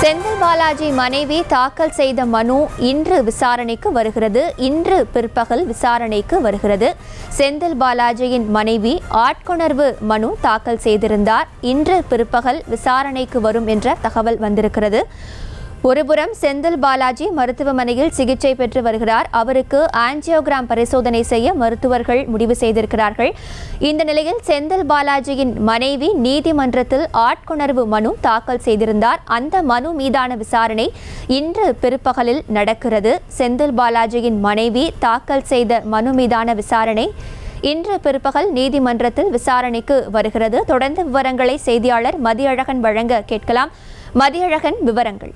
செந்தில் பாலாஜி மனைவி தாக்கல் செய்த மனு இன்று விசாரணைக்கு வருகிறது இன்று பிற்பகல் விசாரணைக்கு வருகிறது செந்தில் பாலாஜியின் மனைவி ஆட்கொணர்வு மனு தாக்கல் செய்திருந்தார் இன்று பிற்பகல் விசாரணைக்கு வரும் என்ற தகவல் வந்திருக்கிறது ஒருபுறம் செந்தில் பாலாஜி மருத்துவமனையில் சிகிச்சை பெற்று வருகிறார் அவருக்கு ஆஞ்சியோகிராம் பரிசோதனை செய்ய மருத்துவர்கள் முடிவு செய்திருக்கிறார்கள் இந்த நிலையில் செந்தில் பாலாஜியின் மனைவி நீதிமன்றத்தில் ஆட்கொணர்வு மனு தாக்கல் செய்திருந்தார் அந்த மனு மீதான விசாரணை இன்று பிற்பகலில் நடக்கிறது செந்தில் பாலாஜியின் மனைவி தாக்கல் செய்த மனு மீதான விசாரணை இன்று பிற்பகல் நீதிமன்றத்தில் விசாரணைக்கு வருகிறது தொடர்ந்து விவரங்களை செய்தியாளர் மதியழகன் வழங்க கேட்கலாம் மதியழகன் விவரங்கள்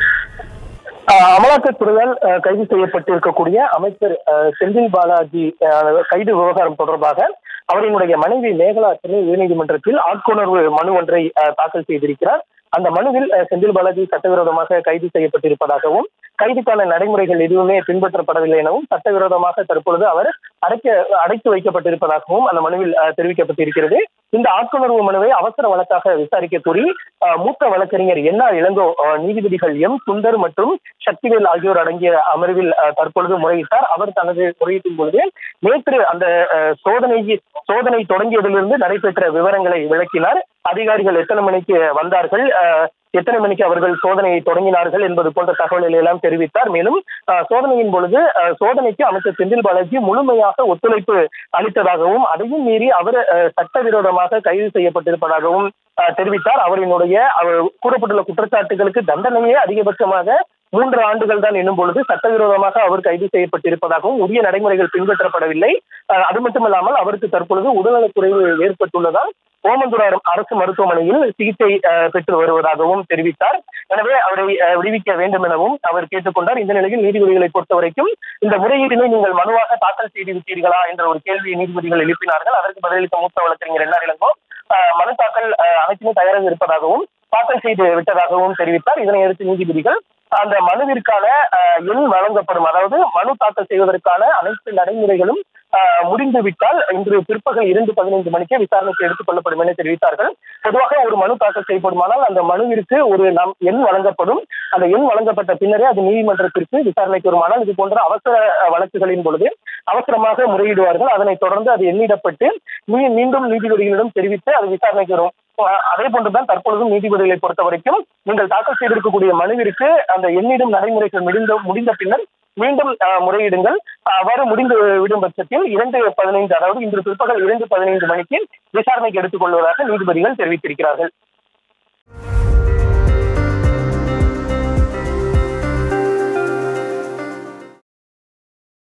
ஆஹ் அமலாக்கத்துறையால் ஆஹ் கைது செய்யப்பட்டிருக்கக்கூடிய அமைச்சர் ஆஹ் செந்தில் பாலாஜி ஆஹ் கைது விவகாரம் தொடர்பாக அவரினுடைய மனைவி மேகலா சென்னை உயர்நீதிமன்றத்தில் ஆட்கொணர்வு மனு ஒன்றை ஆஹ் தாக்கல் செய்திருக்கிறார் அந்த மனுவில் ஆஹ் செந்தில் பாலாஜி சட்டவிரோதமாக கைது செய்யப்பட்டிருப்பதாகவும் கைதுக்கான நடைமுறைகள் எதுவுமே பின்பற்றப்படவில்லை எனவும் சட்டவிரோதமாக தற்பொழுது அவர் அடைக்க அடைத்து வைக்கப்பட்டிருப்பதாகவும் அந்த மனுவில் ஆஹ் தெரிவிக்கப்பட்டிருக்கிறது இந்த ஆட்கொணர்வு மனுவை அவசர வழக்காக விசாரிக்க கோரி ஆஹ் மூத்த வழக்கறிஞர் என் ஆர் இளங்கோ ஆஹ் நீதிபதிகள் எம் சுந்தர் மற்றும் சக்திவேல் ஆகியோர் அடங்கிய அமர்வில் ஆஹ் தற்பொழுது முறையிட்டார் அவர் தனது முறையீட்டின் பொழுது நேற்று அந்த ஆஹ் சோதனை சோதனை தொடங்கியதிலிருந்து நடைபெற்ற விவரங்களை விளக்கினார் அதிகாரிகள் எத்தனை மணிக்கு வந்தார்கள் ஆஹ் எத்தனை மணிக்கு அவர்கள் சோதனையை தொடங்கினார்கள் என்பது போன்ற தகவல்களை எல்லாம் தெரிவித்தார் மேலும் ஆஹ் சோதனையின் பொழுது ஆஹ் சோதனைக்கு அமைச்சர் செந்தில் பாலாஜி முழுமையாக ஒத்துழைப்பு அளித்ததாகவும் அதையும் மீறி அவர் ஆஹ் சட்டவிரோதமாக கைது செய்யப்பட்டிருப்பதாகவும் ஆஹ் தெரிவித்தார் அவரினுடைய அவர் கூறப்பட்டுள்ள குற்றச்சாட்டுகளுக்கு தண்டனையே அதிகபட்சமாக மூன்று ஆண்டுகள் தான் என்னும் பொழுது சட்டவிரோதமாக அவர் கைது செய்யப்பட்டிருப்பதாகவும் உரிய நடைமுறைகள் பின்பற்றப்படவில்லை ஆஹ் அது மட்டுமல்லாமல் அவருக்கு தற்பொழுது உடல்நலக்குறைவு ஏற்பட்டுள்ளதால் ஓமந்துரார் அரசு மருத்துவமனையில் சிகிச்சை ஆஹ் பெற்று வருவதாகவும் தெரிவித்தார் எனவே அவரை ஆஹ் விடுவிக்க வேண்டும் எனவும் அவர் கேட்டுக்கொண்டார் இந்த நிலையில் நீதிபதிகளை பொறுத்த வரைக்கும் இந்த முறையீட்டினை நீங்கள் மனுவாக தாக்கல் செய்து விட்டீர்களா என்ற ஒரு கேள்வியை நீதிபதிகள் எழுப்பினார்கள் அதற்கு பதிலளித்த மூத்த வழக்கறிஞர் என்ன இளங்கோ ஆஹ் மனு தாக்கல் ஆஹ் அனைத்துமே தயாராக இருப்பதாகவும் தாக்கல் செய்து விட்டதாகவும் தெரிவித்தார் இதனை அடுத்து நீதிபதிகள் அந்த மனுவிற்கான ஆஹ் எண் வழங்கப்படும் அதாவது மனு தாக்கல் செய்வதற்கான அனைத்து நடைமுறைகளும் ஆஹ் முடிந்து விட்டால் இன்று பிற்பகல் இரண்டு பதினைந்து மணிக்கே விசாரணைக்கு எடுத்துக் கொள்ளப்படும் என தெரிவித்தார்கள் பொதுவாக ஒரு மனு தாக்கல் செய்யப்படுமானால் அந்த மனுவிற்கு ஒரு நம் எண் வழங்கப்படும் அந்த எண் வழங்கப்பட்ட பின்னரே அது நீதிமன்றத்திற்கு விசாரணைக்கு வருமானால் இது போன்ற அவசர அஹ், வழக்குகளின் பொழுது அவசரமாக முறையிடுவார்கள் அதனைத் தொடர்ந்து அது எண்ணிடப்பட்டு மீ- மீண்டும் நீதிபதிகளிடம் தெரிவித்து அது விசாரணைக்கு வரும் அஹ், அதே போன்றுதான் தற்பொழுதும் நீதிபதிகளை பொறுத்த வரைக்கும் நீங்கள் தாக்கல் செய்திருக்கக்கூடிய மனுவிற்கு அந்த எண்ணிடும் நடைமுறைகள் முடிந்த முடிந்த பின்னர் மீண்டும் அஹ், முறையிடுங்கள் அவ்வாறு முடிந்து விடும் பட்சத்தில் இரண்டு பதினைந்து அதாவது இன்று பிற்பகல் இரண்டு பதினைந்து மணிக்கு விசாரணைக்கு எடுத்துக் கொள்வதாக நீதிபதிகள் தெரிவித்திருக்கிறார்கள்